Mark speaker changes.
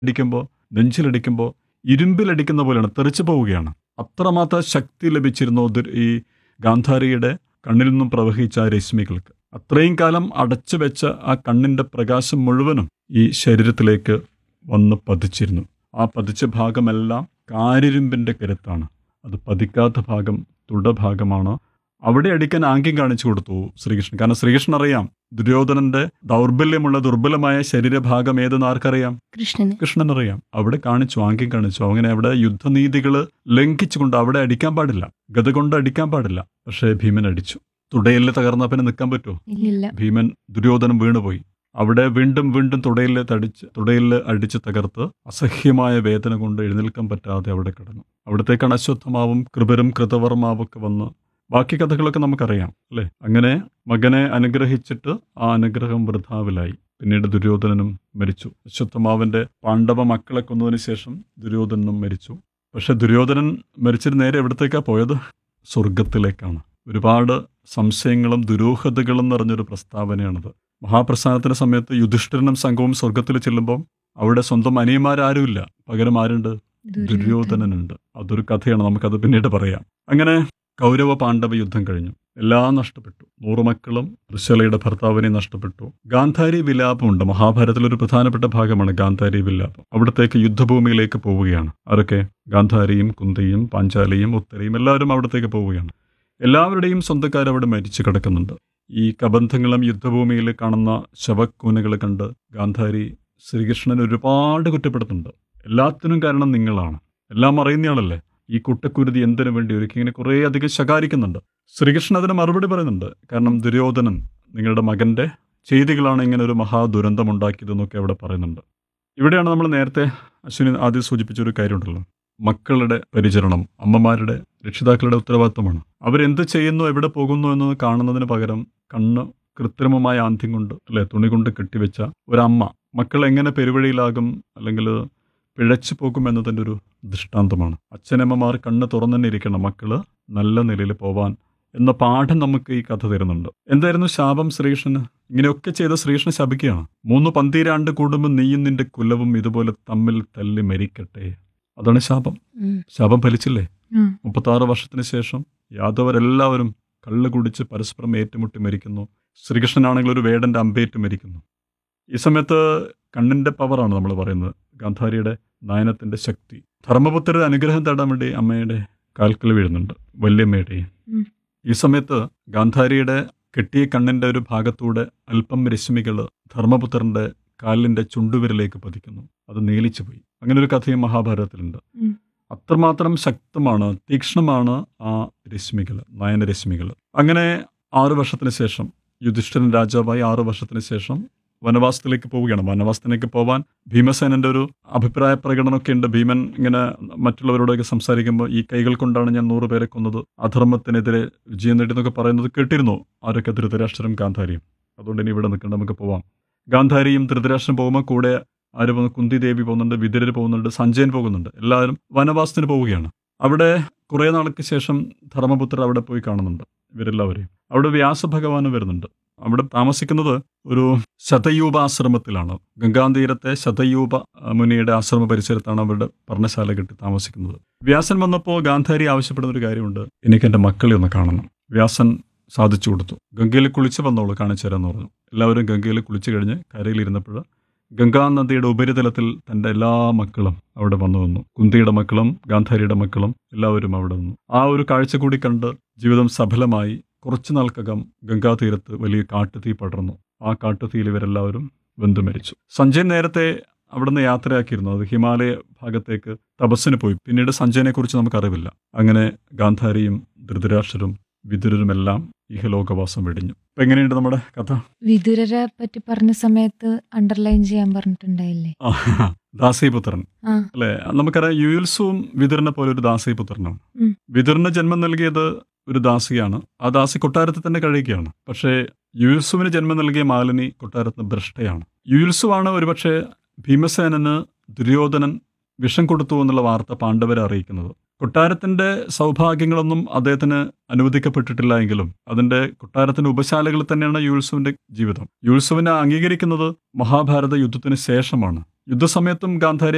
Speaker 1: അടിക്കുമ്പോൾ നെഞ്ചിലടിക്കുമ്പോൾ ഇരുമ്പിലടിക്കുന്ന പോലെയാണ് തെറിച്ചു പോവുകയാണ് അത്രമാത്രം ശക്തി ലഭിച്ചിരുന്നു ദുർ- ഈ ഗാന്ധാരിയുടെ കണ്ണിൽ നിന്നും പ്രവഹിച്ച ആ രശ്മികൾക്ക് അത്രയും കാലം അടച്ചു വെച്ച ആ കണ്ണിന്റെ പ്രകാശം മുഴുവനും ഈ ശരീരത്തിലേക്ക് വന്ന് പതിച്ചിരുന്നു ആ പതിച്ച ഭാഗമെല്ലാം കാരിരുമ്പിന്റെ കരുത്താണ് അത് പതിക്കാത്ത ഭാഗം തുടഭാഗമാണ് അവിടെ അടിക്കാൻ ആംഗ്യം കാണിച്ചു കൊടുത്തു ശ്രീകൃഷ്ണൻ കാരണം ശ്രീകൃഷ്ണൻ അറിയാം ദുര്യോധനന്റെ ദൗർബല്യമുള്ള ദുർബലമായ ശരീരഭാഗം ഏതെന്ന് ആർക്കറിയാം
Speaker 2: കൃഷ്ണന്
Speaker 1: കൃഷ്ണൻ അറിയാം അവിടെ കാണിച്ചു ആംഗ്യം കാണിച്ചു അങ്ങനെ അവിടെ യുദ്ധനീതികൾ ലംഘിച്ചുകൊണ്ട് അവിടെ അടിക്കാൻ പാടില്ല ഗത കൊണ്ട് അടിക്കാൻ പാടില്ല പക്ഷേ ഭീമൻ അടിച്ചു തുടയിൽ തകർന്ന പിന്നെ നിൽക്കാൻ പറ്റുമോ
Speaker 2: ഇല്ലില്ല
Speaker 1: ഭീമൻ ദുര്യോധനം വീണുപോയി അവിടെ വീണ്ടും വീണ്ടും തുടയിൽ തടിച്ച് തുടയിൽ അടിച്ച് തകർത്ത് അസഹ്യമായ വേദന കൊണ്ട് എഴുന്നേൽക്കാൻ പറ്റാതെ അവിടെ കിടന്നു അവിടത്തേക്കാണ് അശ്വത്ഥമാവും കൃപരും കൃതവർമാവും ഒക്കെ വന്ന് ബാക്കി കഥകളൊക്കെ നമുക്കറിയാം അല്ലേ അങ്ങനെ മകനെ അനുഗ്രഹിച്ചിട്ട് ആ അനുഗ്രഹം വൃഥാവിലായി പിന്നീട് ദുര്യോധനനും മരിച്ചു അശ്വത്ഥമാവിന്റെ പാണ്ഡവ മക്കളെ കൊന്നതിന് ശേഷം ദുര്യോധനനും മരിച്ചു പക്ഷെ ദുര്യോധനൻ മരിച്ചിട്ട് നേരെ എവിടത്തേക്കാ പോയത് സ്വർഗത്തിലേക്കാണ് ഒരുപാട് സംശയങ്ങളും ദുരൂഹതകളും നിറഞ്ഞൊരു പ്രസ്താവനയാണത് മഹാപ്രസ്ഥാനത്തിന്റെ സമയത്ത് യുധിഷ്ഠിരനും സംഘവും സ്വർഗത്തിൽ ചെല്ലുമ്പോൾ അവിടെ സ്വന്തം അനിയന്മാരാരുമില്ല പകരം ആരുണ്ട് ദുര്യോധനനുണ്ട് അതൊരു കഥയാണ് നമുക്കത് പിന്നീട് പറയാം അങ്ങനെ കൗരവ പാണ്ഡവ യുദ്ധം കഴിഞ്ഞു എല്ലാം നഷ്ടപ്പെട്ടു നൂറു മക്കളും ഋഷലയുടെ ഭർത്താവിനെ നഷ്ടപ്പെട്ടു ഗാന്ധാരി വിലാപമുണ്ട് മഹാഭാരതത്തിൽ ഒരു പ്രധാനപ്പെട്ട ഭാഗമാണ് ഗാന്ധാരി വിലാപം അവിടത്തേക്ക് യുദ്ധഭൂമിയിലേക്ക് പോവുകയാണ് ആരൊക്കെ ഗാന്ധാരിയും കുന്തിയും പാഞ്ചാലിയും ഉത്തരയും എല്ലാവരും അവിടത്തേക്ക് പോവുകയാണ് എല്ലാവരുടെയും സ്വന്തക്കാർ അവിടെ മരിച്ചു കിടക്കുന്നുണ്ട് ഈ കബന്ധങ്ങളും യുദ്ധഭൂമിയിൽ കാണുന്ന ശവക്കൂനകൾ കണ്ട് ഗാന്ധാരി ശ്രീകൃഷ്ണൻ ഒരുപാട് കുറ്റപ്പെടുത്തുന്നുണ്ട് എല്ലാത്തിനും കാരണം നിങ്ങളാണ് എല്ലാം അറിയുന്നയാളല്ലേ ഈ കുട്ടക്കുരുതി എന്തിനു വേണ്ടി ഒരുക്കി ഇങ്ങനെ കുറേ അധികം ശകാരിക്കുന്നുണ്ട് ശ്രീകൃഷ്ണൻ അതിന് മറുപടി പറയുന്നുണ്ട് കാരണം ദുര്യോധനൻ നിങ്ങളുടെ മകന്റെ ചെയ്തികളാണ് ഇങ്ങനെ ഒരു മഹാദുരന്തം ഉണ്ടാക്കിയതെന്നൊക്കെ അവിടെ പറയുന്നുണ്ട് ഇവിടെയാണ് നമ്മൾ നേരത്തെ അശ്വിനി ആദ്യം സൂചിപ്പിച്ച ഒരു കാര്യമുണ്ടല്ലോ മക്കളുടെ പരിചരണം അമ്മമാരുടെ രക്ഷിതാക്കളുടെ ഉത്തരവാദിത്വമാണ് അവരെന്ത് ചെയ്യുന്നു എവിടെ പോകുന്നു എന്ന് കാണുന്നതിന് പകരം കണ്ണ് കൃത്രിമമായ ആന്ധ്യം കൊണ്ട് അല്ലെ തുണി കൊണ്ട് കെട്ടിവെച്ച ഒരമ്മ മക്കൾ എങ്ങനെ പെരുവഴിയിലാകും അല്ലെങ്കിൽ പിഴച്ചു പോകും എന്നതിൻ്റെ ഒരു ദൃഷ്ടാന്തമാണ് അച്ഛനമ്മമാർ കണ്ണ് തുറന്നു തന്നെ ഇരിക്കണം മക്കള് നല്ല നിലയിൽ പോവാൻ എന്ന പാഠം നമുക്ക് ഈ കഥ തരുന്നുണ്ട് എന്തായിരുന്നു ശാപം ശ്രീകൃഷ്ണന് ഇങ്ങനെയൊക്കെ ചെയ്ത ശ്രീകൃഷ്ണൻ ശപിക്കുകയാണ് മൂന്ന് പന്തീരാണ്ട് കൂടുമ്പോൾ നീയും നിന്റെ കുലവും ഇതുപോലെ തമ്മിൽ തല്ലി മരിക്കട്ടെ അതാണ് ശാപം
Speaker 2: ഉം.
Speaker 1: ശാപം ഫലിച്ചില്ലേ
Speaker 2: ഉം.
Speaker 1: മുപ്പത്താറ് വർഷത്തിന് ശേഷം യാദവരെല്ലാവരും കള്ള് കുടിച്ച് പരസ്പരം ഏറ്റുമുട്ടി മരിക്കുന്നു ശ്രീകൃഷ്ണനാണെങ്കിൽ ഒരു വേടന്റെ അമ്പേറ്റ് മരിക്കുന്നു ഈ സമയത്ത് കണ്ണിന്റെ പവറാണ് നമ്മൾ പറയുന്നത് ഗാന്ധാരിയുടെ നയനത്തിന്റെ ശക്തി ധർമ്മപുത്രരുടെ അനുഗ്രഹം തേടാൻ വേണ്ടി അമ്മയുടെ കാൽക്കൽ വീഴുന്നുണ്ട് വല്യമ്മയുടെയും
Speaker 2: ഉം.
Speaker 1: ഈ സമയത്ത് ഗാന്ധാരിയുടെ കെട്ടിയ കണ്ണിന്റെ ഒരു ഭാഗത്തൂടെ അല്പം രശ്മികൾ ധർമ്മപുത്രന്റെ കാലിന്റെ ചുണ്ടുവിരലേക്ക് പതിക്കുന്നു അത് നീലിച്ചു പോയി അങ്ങനെ ഒരു കഥയും മഹാഭാരതത്തിലുണ്ട്
Speaker 2: ഉം.
Speaker 1: അത്രമാത്രം ശക്തമാണ് തീക്ഷ്ണമാണ് ആ രശ്മികൾ നയനരശ്മികൾ അങ്ങനെ ആറു വർഷത്തിന് ശേഷം യുധിഷ്ഠിരൻ രാജാവായി ആറു വർഷത്തിന് ശേഷം വനവാസത്തിലേക്ക് പോവുകയാണ് വനവാസത്തിലേക്ക് പോവാൻ ഭീമസേനന്റെ ഒരു അഭിപ്രായ പ്രകടനമൊക്കെ ഉണ്ട് ഭീമൻ ഇങ്ങനെ മറ്റുള്ളവരോടൊക്കെ സംസാരിക്കുമ്പോൾ ഈ കൈകൾ കൊണ്ടാണ് ഞാൻ നൂറ് പേരെ കൊന്നത് അധർമ്മത്തിനെതിരെ വിജയം നേടിയെന്നൊക്കെ പറയുന്നത് കേട്ടിരുന്നു ആരൊക്കെ ധൃതരാഷ്ട്രം ഗാന്ധാരിയും അതുകൊണ്ട് ഇനി ഇവിടെ നിൽക്കേണ്ട നമുക്ക് പോവാം ഗാന്ധാരിയും ധൃതരാഷ്ട്രം പോകുമ്പോൾ കൂടെ ആര് പോകുന്നു കുന്തി ദേവി പോകുന്നുണ്ട് വിതുരർ പോകുന്നുണ്ട് സഞ്ജയൻ പോകുന്നുണ്ട് എല്ലാവരും വനവാസത്തിന് പോവുകയാണ് അവിടെ കുറേ നാൾക്ക് ശേഷം ധർമ്മപുത്രർ അവിടെ പോയി കാണുന്നുണ്ട് ഇവരെല്ലാവരെയും അവിടെ വ്യാസഭഗവാന് വരുന്നുണ്ട് അവിടെ താമസിക്കുന്നത് ഒരു ശതയൂപാശ്രമത്തിലാണ് ഗംഗാതീരത്തെ ശതയൂപ അഹ്, മുനിയുടെ ആശ്രമ പരിസരത്താണ് അവരുടെ പർണശാല കെട്ടി താമസിക്കുന്നത് വ്യാസൻ വന്നപ്പോൾ ഗാന്ധാരി ആവശ്യപ്പെടുന്ന ഒരു കാര്യമുണ്ട് എനിക്ക് എൻ്റെ മക്കളെ ഒന്ന് കാണണം വ്യാസൻ സാധിച്ചു കൊടുത്തു ഗംഗയിൽ കുളിച്ച് വന്നോളൂ കാണിച്ചു തരാമെന്ന് പറഞ്ഞു എല്ലാവരും ഗംഗയിൽ കുളിച്ചു കഴിഞ്ഞ് കരയിലിരുന്നപ്പോൾ ഗംഗാ നദിയുടെ ഉപരിതലത്തിൽ തൻ്റെ എല്ലാ മക്കളും അവിടെ വന്നു വന്നു കുന്തിയുടെ മക്കളും ഗാന്ധാരിയുടെ മക്കളും എല്ലാവരും അവിടെ വന്നു ആ ഒരു കാഴ്ച കൂടി കണ്ട് ജീവിതം സഫലമായി കുറച്ചു നാൾക്കകം ഗംഗാതീരത്ത് വലിയ കാട്ടുതീ പടർന്നു ആ കാട്ടുതീയിൽ ഇവരെല്ലാവരും വെന്തു മരിച്ചു സഞ്ജയൻ നേരത്തെ അവിടുന്ന് യാത്രയാക്കിയിരുന്നു അത് ഹിമാലയ ഭാഗത്തേക്ക് തപസ്സിന് പോയി പിന്നീട് സഞ്ജയനെ കുറിച്ച് നമുക്കറിവില്ല അങ്ങനെ ഗാന്ധാരിയും ധൃതരാഷ്ട്രരും വിതുരരുമെല്ലാം ഇഹലോകവാസം വെടിഞ്ഞു അപ്പൊ എങ്ങനെയുണ്ട് നമ്മുടെ കഥ
Speaker 2: വിതുരരെ പറ്റി പറഞ്ഞ സമയത്ത് അണ്ടർലൈൻ ചെയ്യാൻ പറഞ്ഞിട്ടുണ്ടായില്ലേ
Speaker 1: ആ, ദാസീപുത്രൻ
Speaker 2: ആ
Speaker 1: അല്ലെ നമുക്കറിയാം യുയുത്സുവും വിതുരനെ പോലെ ഒരു ദാസീപുത്രനാണ്
Speaker 2: ഉം.
Speaker 1: വിതുരന് ജന്മം നൽകിയത് ഒരു ദാസിയാണ് ആ ദാസി കൊട്ടാരത്തിൽ തന്നെ കഴിയുകയാണ് പക്ഷേ യുയുത്സുവിന് ജന്മം നൽകിയ മാലിനി കൊട്ടാരത്തിന് ഭ്രഷ്ടയാണ് യുയുത്സുവാണ് ഒരുപക്ഷെ ഭീമസേനന് ദുര്യോധനൻ വിഷം കൊടുത്തു എന്നുള്ള വാർത്ത പാണ്ഡവരെ അറിയിക്കുന്നത് കൊട്ടാരത്തിന്റെ സൗഭാഗ്യങ്ങളൊന്നും അദ്ദേഹത്തിന് അനുവദിക്കപ്പെട്ടിട്ടില്ല എങ്കിലും അതിന്റെ കൊട്ടാരത്തിന്റെ ഉപശാലകളിൽ തന്നെയാണ് യുത്സുവിന്റെ ജീവിതം യുത്സുവിനെ അംഗീകരിക്കുന്നത് മഹാഭാരത യുദ്ധത്തിന് ശേഷമാണ് യുദ്ധസമയത്തും ഗാന്ധാരി